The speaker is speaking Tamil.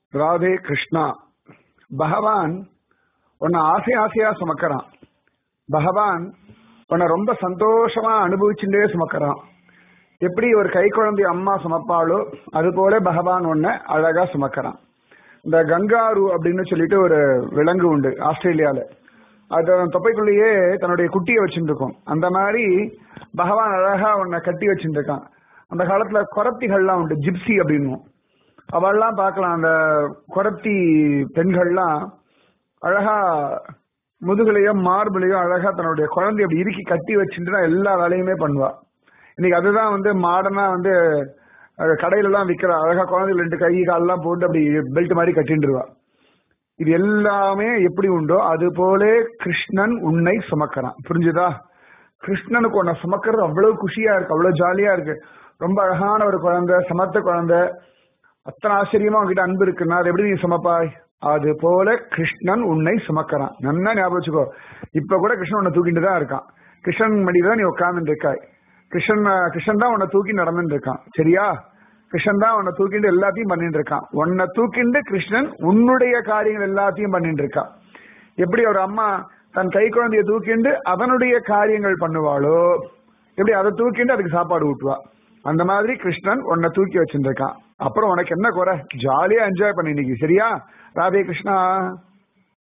ராதே கிருஷ்ணா பகவான் உன்னை ஆசை ஆசையா சுமக்கிறான் பகவான் உன்னை ரொம்ப சந்தோஷமா அனுபவிச்சுட்டே சுமக்கிறான் எப்படி ஒரு கை குழந்தை அம்மா சுமப்பாளோ அது போல பகவான் உன்னை அழகா சுமக்கிறான் இந்த கங்காரு அப்படின்னு சொல்லிட்டு ஒரு விலங்கு உண்டு ஆஸ்திரேலியால அது அதன் தொப்பைக்குள்ளேயே தன்னுடைய குட்டியை வச்சுட்டு இருக்கும் அந்த மாதிரி பகவான் அழகா உன்னை கட்டி வச்சுட்டு இருக்கான் அந்த காலத்துல குரத்திகள்லாம் உண்டு ஜிப்சி அப்படின்னும் அவெல்லாம் பார்க்கலாம் அந்த குரத்தி பெண்கள்லாம் அழகா முதுகுலையும் மார்பிளையும் அழகா தன்னுடைய குழந்தைய அப்படி இறுக்கி கட்டி வச்சுட்டு தான் எல்லா வேலையுமே பண்ணுவா இன்னைக்கு அதுதான் வந்து மாடர்னா வந்து அஹ், கடையில எல்லாம் விற்கிற அழகா குழந்தைகள் ரெண்டு கை காலெல்லாம் போட்டு அப்படி பெல்ட் மாதிரி கட்டின்றுவா இது எல்லாமே எப்படி உண்டோ அது போல கிருஷ்ணன் உன்னை சுமக்கிறான் புரிஞ்சுதா கிருஷ்ணனுக்கு உன்னை சுமக்கிறது அவ்வளவு குஷியா இருக்கு அவ்வளவு ஜாலியா இருக்கு ரொம்ப அழகான ஒரு குழந்தை சமத்த குழந்தை அத்தனை ஆச்சரியமா உங்ககிட்ட அன்பு இருக்குன்னா அது எப்படி நீ சுமப்பாய் அது போல கிருஷ்ணன் உன்னை சுமக்கிறான் நல்லா ஞாபகம் வச்சுக்கோ இப்ப கூட கிருஷ்ணன் உன்னை தூக்கிட்டு தான் இருக்கான் கிருஷ்ணன் மடியில தான் நீ உட்கார்ந்துட்டு இருக்காய் கிருஷ்ணன் கிருஷ்ணன் தான் உன்னை தூக்கி நடந்துட்டு இருக்கான் சரியா கிருஷ்ணன் தான் உன்னை தூக்கிட்டு எல்லாத்தையும் பண்ணிட்டு இருக்கான் உன்னை தூக்கிண்டு கிருஷ்ணன் உன்னுடைய காரியங்கள் எல்லாத்தையும் பண்ணிட்டு இருக்கான் எப்படி ஒரு அம்மா தன் கை குழந்தைய தூக்கிண்டு அதனுடைய காரியங்கள் பண்ணுவாளோ எப்படி அதை தூக்கிண்டு அதுக்கு சாப்பாடு ஊட்டுவா அந்த மாதிரி கிருஷ்ணன் உன்னை தூக்கி வச்சுருக்கான் அப்புறம் உனக்கு என்ன குறை ஜாலியா என்ஜாய் பண்ணி இன்னைக்கு சரியா ராதே கிருஷ்ணா